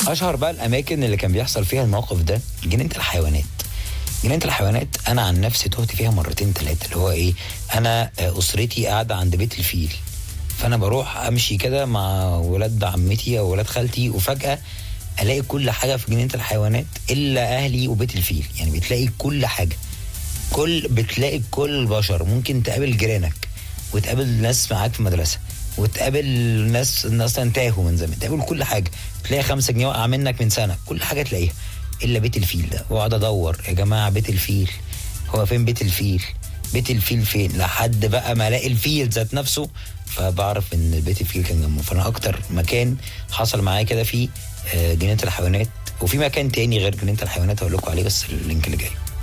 اشهر بقى الاماكن اللي كان بيحصل فيها الموقف ده جنينه الحيوانات جنينه الحيوانات انا عن نفسي تهت فيها مرتين ثلاثه اللي هو ايه انا آه، اسرتي قاعده عند بيت الفيل فانا بروح امشي كده مع ولاد عمتي او ولاد خالتي وفجاه الاقي كل حاجه في جنينه الحيوانات الا اهلي وبيت الفيل يعني بتلاقي كل حاجه كل بتلاقي كل البشر ممكن تقابل جيرانك وتقابل ناس معاك في المدرسه وتقابل ناس ناس اصلا تاهوا من زمان تقابل كل حاجه تلاقي خمسة جنيه وقع منك من سنه كل حاجه تلاقيها الا بيت الفيل ده واقعد ادور يا جماعه بيت الفيل هو فين بيت الفيل بيت الفيل فين لحد بقى ما الاقي الفيل ذات نفسه فبعرف ان بيت الفيل كان جنبه فانا اكتر مكان حصل معايا كده في آه، جنينه الحيوانات وفي مكان تاني غير جنينه الحيوانات هقول لكم عليه بس اللينك اللي جاي